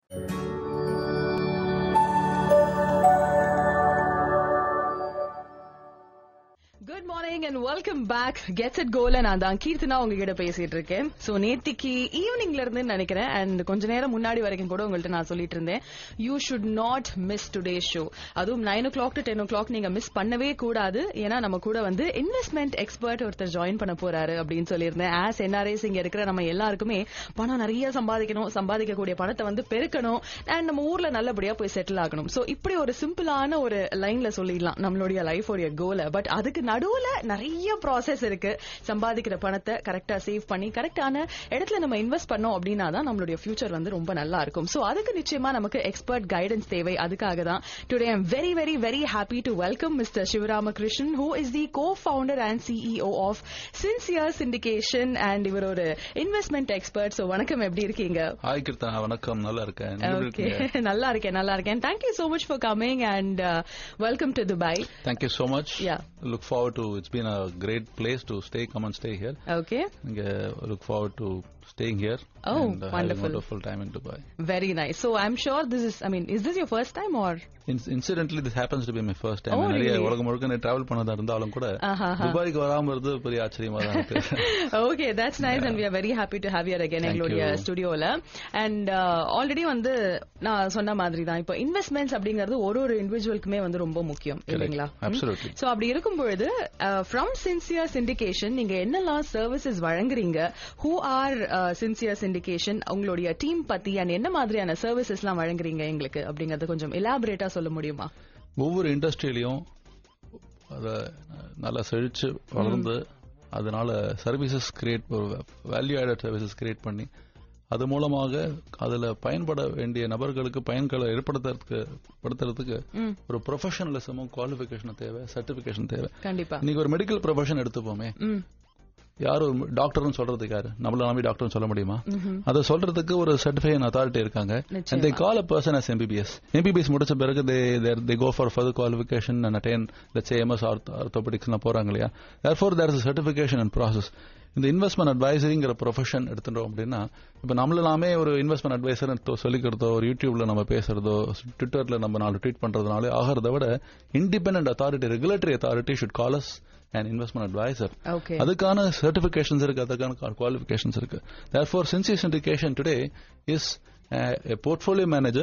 Good morning and welcome back gets it கோல நான் தான் கீர்த்தனா உங்ககிட்ட பேசிட்டு இருக்கேன் சோ நேத்திக்கு ஈவினிங்ல இருந்து நினைக்கிறேன் அண்ட் கொஞ்ச நேரம் முன்னாடி வரைக்கும் கூட உங்கள்ட்ட நான் சொல்லிட்டு இருந்தேன் you should not miss today show அதுவும் nine o'clock to ten o'clock நீங்க மிஸ் பண்ணவே கூடாது ஏன்னா நம்ம கூட வந்து இன்வெஸ்ட்மெண்ட் எக்ஸ்பர்ட் ஒருத்தர் ஜாயின் பண்ண போறாரு அப்படின்னு சொல்லியிருந்தேன் ஆஸ் என்ஆர்ஐஸ் இங்க இருக்கிற நம்ம எல்லாருக்குமே பணம் நிறைய சம்பாதிக்கணும் சம்பாதிக்கக்கூடிய பணத்தை வந்து பெருக்கணும் அண்ட் நம்ம ஊர்ல நல்லபடியா போய் செட்டில் ஆகணும் சோ இப்படி ஒரு சிம்பிளான ஒரு லைன்ல சொல்லிடலாம் நம்மளுடைய லைஃபோடைய கோலை பட் அதுக்கு நடுவுல நிறைய ப்ராசஸ் இருக்கு சம்பாதிக்கிற பணத்தை கரெக்டா சேவ் பண்ணி கரெக்டான இடத்துல நம்ம இன்வெஸ்ட் பண்ணோம் அப்படின்னா தான் நம்மளுடைய ஃபியூச்சர் வந்து ரொம்ப நல்லா இருக்கும் சோ அதுக்கு நிச்சயமா நமக்கு எக்ஸ்பர்ட் கைடன்ஸ் தேவை அதுக்காக தான் today I'm very very very happy to welcome mister Sivaramakrishnan who is the co founder and CEO of Sincere Syndication and இவர் ஒரு இன்வெஸ்ட்மெண்ட் எக்ஸ்பர்ட் சோ வணக்கம் எப்படி இருக்கீங்க ஹாய் கீர்த்தனா வணக்கம் நல்லா இருக்கேன் நீங்க எப்படி ஓகே இருக்கீங்க நல்லா இருக்கேன் நல்லா இருக்கேன் thank you so much for coming and welcome to Dubai thank you so much Yeah. look forward to it's been a great place to stay come and stay here okay இங்க look forward to staying here Oh, and uh, having wonderful. a wonderful time in Dubai Very nice. So I'm sure this is, I mean, is this your first time or? In- incidentally this happens to be my first time Oh, நான் நிறைய really? உலகம் முழுக்க நான் travel பண்ணதா இருந்தாலும் கூட ஆஹா. துபாய்க்கு வராம இருந்தது பெரிய ஆச்சரியமா தான் இருக்கு okay, that's nice and we are very happy to have you again Thank எங்களுடைய you. ஸ்டுடியோல அண்ட் ஆல்ரெடி வந்து நான் சொன்ன மாதிரி தான் இப்போ இன்வெஸ்ட்மெண்ட்ஸ் அப்படிங்கிறது ஒரு ஒரு இண்டிவிஜுவலுக்குமே வந்து ரொம்ப முக்கியம் இல்லைங்களா Absolutely. சோ அப்படி இருக்கும் பொழுது ஃப்ரம் சின்சியர் சிண்டிகேஷன் நீங்க என்னெல்லாம் சர்வீசஸ் வழங்குறீங்க ஹூ ஆர் சின்சியர் சிண்டிகேஷன் உங்களுடைய டீம் பத்தி அண்ட் என்ன மாதிரியான சர்வீசஸ் எல்லாம் வழங்குறீங்க எங்களுக்கு அப்படிங்கறத கொஞ்சம் எலாபரேட்டா சொல்ல முடியுமா ஒவ்வொரு இண்டஸ்ட்ரியிலையும் அத நல்லா செழிச்சு வளர்ந்து அதனால services create value added services create பண்ணி அது மூலமாக அதுல பயன்பட வேண்டிய நபர்களுக்கு பயன்களை ஏற்படுத்துறதுக்கு படுத்துறதுக்கு ம். ஒரு ப்ரொஃபஷனலிசமும் குவாலிஃபிகேஷனும் தேவை சர்டிபிகேஷன் தேவை கண்டிப்பா இன்னைக்கு ஒரு மெடிக்கல் ப்ரொஃபஷன் எடுத்துப்போமே ம் யார் ஒரு டாக்டர்னு சொல்றதுக்கு யாரு நம்மள நம்பி டாக்டர்னு சொல்ல முடியுமா அதை சொல்றதுக்கு ஒரு சர்டிஃபைன் அத்தாரிட்டி இருக்காங்க நிச்சயமா. and they call a person as MBBS MBBS முடிச்ச பிறகு they they they go for further qualification and attain let's say MS ortho- orthopedics லாம் போறாங்க இல்லையா therefore there is a certification and process இந்த இன்வெஸ்ட்மெண்ட் அட்வைசரிங்கிற profession எடுத்துட்டோம் அப்படின்னா இப்போ நம்மள நாமே ஒரு இன்வெஸ்ட்மெண்ட் அட்வைசர் சொல்லிக்கிறதோ ஒரு யூடியூப்ல நம்ம பேசுறதோ ட்விட்டர்ல நம்ம நாலு ட்வீட் பண்றதுனால ஆகிறத விட independent authority regulatory authority should call us and investment advisor okay அதுக்கான சர்டிபிகேஷன்ஸ் இருக்கு அதுக்கான குவாலிஃபிகேஷன்ஸ் இருக்கு therefore Sincere Syndication today is a portfolio manager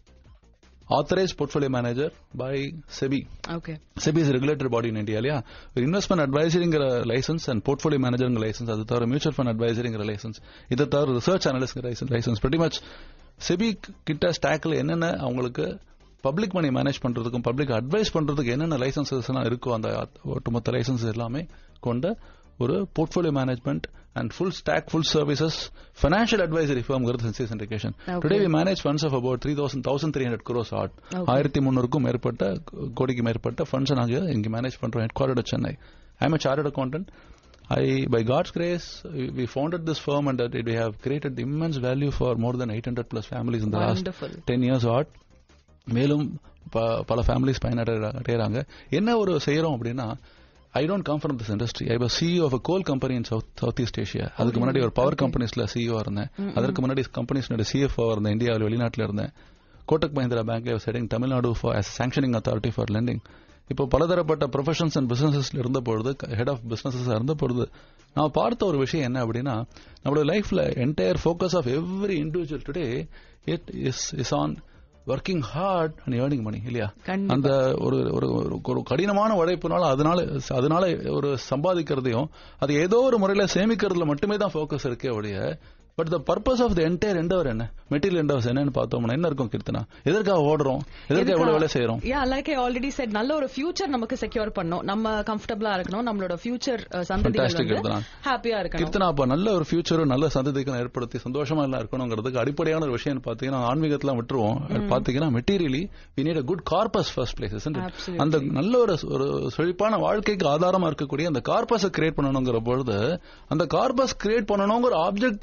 authorized portfolio manager by SEBI okay SEBI is a regulated body in India இல்லையா ஒரு investment அட்வைசரிங்கிற licence and portfolio மேனேஜருங்கிற licence அது தவிர மியூச்சுவல் ஃபண்ட் அட்வைசரிங்கிற லைசன்ஸ் இதை தவிர research analyst licence pretty much SEBI கிட்ட ஸ்டாக்ல என்னென்ன அவங்களுக்கு பப்ளிக் மணி மேனேஜ் பண்றதுக்கும் பப்ளிக் அட்வைஸ் பண்றதுக்கு என்னென்ன லைசன்சஸ் எல்லாம் இருக்கோ அந்த ஒட்டுமொத்த லைசன்ஸ் எல்லாமே கொண்ட ஒரு portfolio management and full stack full services financial advisory ஃபர்ம்ங்கிறது Sincere Syndication Okay. Today we manage funds of about three thousand thousand three hundred crores odd Okay. ஆயிரத்தி முன்னூறுக்கும் மேற்பட்ட கோடிக்கு மேற்பட்ட ஃபண்ட்ஸ் நாங்க இங்க மேனேஜ் பண்றோம் headquarter Chennai I am a chartered accountant I, by God's grace, we- we founded this firm and that we have created immense value for more than 800 plus families in the Wonderful. last 10 years odd. மேலும் ப- பல families பயனடைகிறாங்க என்ன ஒரு செய்யறோம் அப்படின்னா I don't come from this industry I was CEO of coal company in south south east Asia அதுக்கு முன்னாடி ஒரு பவர் கம்பெனிஸ்ல சிஇஓ இருந்தேன் அதற்கு முன்னாடி கம்பெனிஸ் சிஎஃப்ஓ இருந்தேன் இந்தியாவில் வெளிநாட்டில் இருந்தேன் Kotak Mahindra bank setting Tamil Nadu for sanctioning authority for lending இப்போ பலதரப்பட்ட ப்ரொஃபஷன்ஸ் அண்ட் பிசினஸஸ்ல இருந்த பொழுது ஹெட் ஆஃப் பிசினஸஸ் இருந்த பொழுது நான் பார்த்த ஒரு விஷயம் என்ன அப்படின்னா நம்மளோட லைஃப்ல entire focus of every individual today it is is on working hard and earning money இல்லையா கண்டிப்பா. அந்த ஒரு ஒரு ஒரு- ஒரு கடினமான உழைப்புனால அதனால அதனால ஒரு சம்பாதிக்கிறதையும் அது ஏதோ ஒரு முறையில சேமிக்கிறதுல மட்டுமே தான் ஃபோக்கஸ் இருக்கே ஒழிய but the purpose of the entire endeavour என்ன மெட்டீரியல் எண்டவர்ஸ் என்னன்னு பார்த்தோம்னா என்ன இருக்கும் கீர்த்தனா எதற்காக ஓடுறோம் எதற்காக எவ்வளவு வேலை செய்யறோம் yeah like I already set நல்ல ஒரு ஃபியூச்சர் நமக்கு செக்யூர் பண்ணணும் நம்ம கம்ஃபர்டபுளா இருக்கணும் நம்மளோட ஃபியூச்சர் சந்ததிகள் Fantastic வந்து கீர்த்தனா. ஹாப்பியா இருக்கணும் கீர்த்தனா அப்ப நல்ல ஒரு ஃபியூச்சரும் நல்ல சந்ததிக்கும் ஏற்படுத்தி சந்தோஷமா எல்லாம் இருக்கணுங்கிறதுக்கு அடிப்படையான ஒரு விஷயம் பாத்தீங்கன்னா ஆன்மீகத்துல விட்டுருவோம் பாத்தீங்கன்னா materially we need a good corpus first place Absolutely. அந்த நல்ல ஒரு ஒரு செழிப்பான வாழ்க்கைக்கு ஆதாரமா இருக்கக்கூடிய அந்த கார்பஸை கிரியேட் பண்ணணுங்கிற பொழுது அந்த கார்பஸ் கிரியேட் பண்ணணுங்கிற ஆப்ஜெக்டிவே மறந்து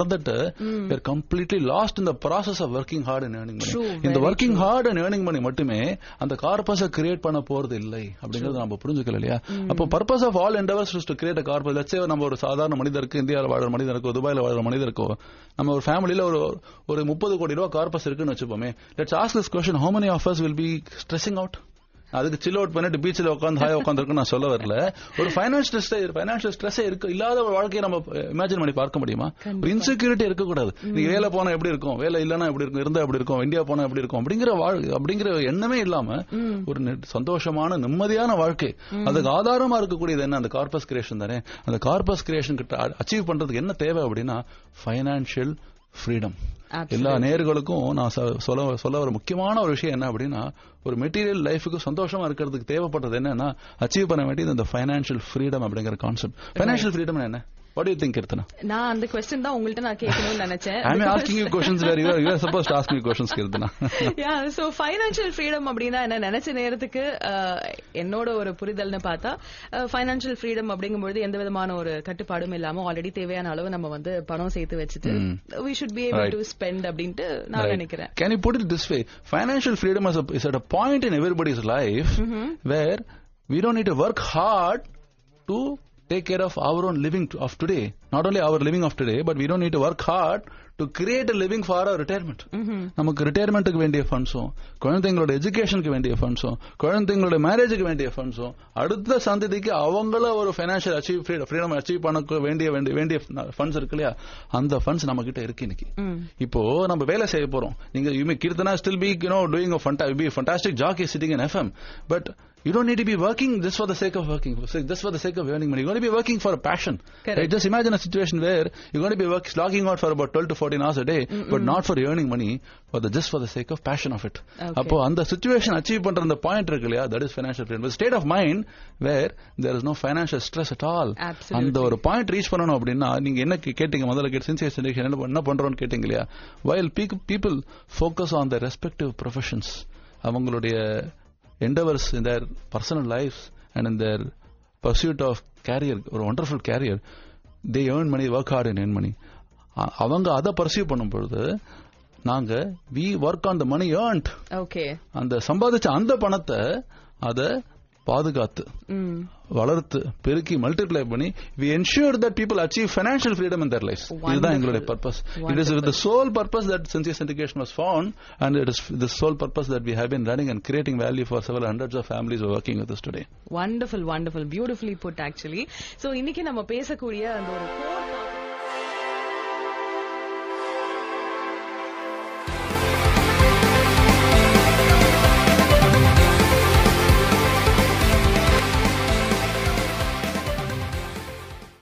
மறந்துட்டு we are completely lost in the process of working hard and earning money True, இந்த very working hard and earning money மட்டுமே அந்த கார்பஸை கிரியேட் பண்ண போறது இல்லை அப்படிங்கறது நம்ம புரிஞ்சுக்கல இல்லையா அப்போ purpose of all endeavours to create corpus லட்சே நம்ம ஒரு சாதாரண மனிதருக்கு இந்தியாவில் வாழ்ற மனிதருக்கோ துபாயில வாழ்ற மனிதருக்கோ நம்ம ஒரு ஃபேமிலியில ஒரு ஒரு முப்பது கோடி ரூபாய் கார்பஸ் இருக்குன்னு வச்சுப்போமே let's ask this question how many of us will be stressing out அதுக்கு சில் அவுட் பண்ணிட்டு பீச்சில் உட்காந்து ஹாய் உட்காந்துருக்கு நான் சொல்ல வரல ஒரு ஃபைனான்சியல் ஸ்ட்ரெஸ் ஃபைனான்சியல் ஸ்ட்ரெஸ் இருக்கு இல்லாத ஒரு வாழ்க்கையை நம்ம இமேஜின் பண்ணி பார்க்க முடியுமா ஒரு இன்செக்யூரிட்டி இருக்கக்கூடாது நீ வேலை போனா எப்படி இருக்கும் வேலை இல்லைன்னா எப்படி இருக்கும் இருந்தா எப்படி இருக்கும் இந்தியா போனா எப்படி இருக்கும் அப்படிங்கிற வாழ் அப்படிங்கிற எண்ணமே இல்லாம ஒரு நி- சந்தோஷமான நிம்மதியான வாழ்க்கை அதுக்கு ஆதாரமா இருக்கக்கூடியது என்ன அந்த கார்பஸ் கிரியேஷன் தானே அந்த கார்பஸ் கிரியேஷன் கிட்ட அச்சீவ் பண்றதுக்கு என்ன தேவை அப்படின்னா ஃபைனான்சியல் ஃப்ரீடம் எல்லா நேர்களுக்கும் நான் சொ- சொல்ல சொல்ல ஒரு முக்கியமான ஒரு விஷயம் என்ன அப்படின்னா ஒரு மெட்டீரியல் லைஃபுக்கு சந்தோஷமா இருக்கிறதுக்கு தேவைப்பட்டது என்னன்னா அச்சீவ் பண்ண வேண்டியது இந்த ஃபைனான்சியல் ஃப்ரீடம் அப்படிங்கிற கான்செப்ட் ஃபைனான்சியல் ஃப்ரீடம் என்ன வாட் யூ திங்க் கீர்த்தனா நான் அந்த கொஸ்டின் தான் உங்கள்ட்ட நான் கேட்கணும்னு நினைச்சேன் I mean asking you questions where you are suppose ask me questions Keerthana yeah so financial freedom அப்படின்னா என்ன நினைச்ச நேரத்துக்கு அஹ், என்னோட ஒரு புரிதல்னு பார்த்தா ஃபைனான்சியல் ஃப்ரீடம் அப்படிங்கும்போது எந்த விதமான ஒரு கட்டுப்பாடும் இல்லாம ஆல்ரெடி தேவையான அளவு நம்ம வந்து பணம் சேர்த்து வச்சுட்டு we should be able to spend அப்படின்ட்டு நான் நினைக்கிறேன் Can you put it this way? Financial freedom is, a, is at a point in everybody's life where we don't need to work hard to take care of our own living to- of today. Not only our living of today, but we don't need to work hard to create a living for our retirement. நமக்கு ரிட்டையர்மெண்ட்டுக்கு வேண்டிய ஃபண்ட்ஸும் குழந்தைங்களோட எஜுகேஷனுக்கு வேண்டிய ஃபண்ட்ஸும் குழந்தைங்களோட மேரேஜுக்கு வேண்டிய ஃபண்ட்ஸும் அடுத்த சந்ததிக்கு அவங்கள ஒரு ஃபைனான்சியல் அச்சீவ் ஃப்ரீடம் அச்சீவ் பண்ண வேண்டிய வேண்டிய வேண்டிய ஃபண்ட்ஸ் இருக்கு இல்லையா அந்த ஃபண்ட்ஸ் நம்ம கிட்ட இருக்கு இன்னைக்கு இப்போ நம்ம வேலை செய்ய போறோம் நீங்க you may Keerthana still be you know doing be fantastic jack is sitting in FM but you don't need to be working just for the sake of working, just for the sake of earning money. You're going to be working for a passion. Correct. Right? Just imagine a situation where you're going to be work, logging out for about 12 to 14 hours a day, but not for earning money, for the just for the sake of passion of it. Okay. அப்போ அந்த situation achieve பண்ற அந்த point இருக்கு இல்லையா that is financial freedom state of mind where there is no financial stress at all Absolutely. அந்த ஒரு point reach பண்ணணும் அப்படின்னா நீங்க என்ன கே- கேட்டீங்க முதல்ல கேட்டு சின்சியர் ஜெனரேஷன் என்ன என்ன பண்றோம்னு கேட்டீங்க இல்லையா while people focus on the respective professions அவங்களுடைய endeavours in their personal life and in their pursuit of career ஒரு wonderful career they earn money work hard and earn money அவங்க அதை பர்சியூ பண்ணும் பொழுது நாங்க we work on the money earned okay அந்த சம்பாதிச்ச அந்த பணத்தை அதை பாதுகாத்து ம் வளர்த்து பெருக்கி மல்டிப்ளை பண்ணி we ensure that people achieve financial freedom in their life இதுதான் எங்களுடைய purpose it is with sole purpose that conscious indication was found and it is the sole purpose that we have been running and creating value for several hundreds of families working with today wonderful wonderful beautifully put actually so இன்னைக்கு நம்ம பேசக்கூடிய அந்த ஒரு core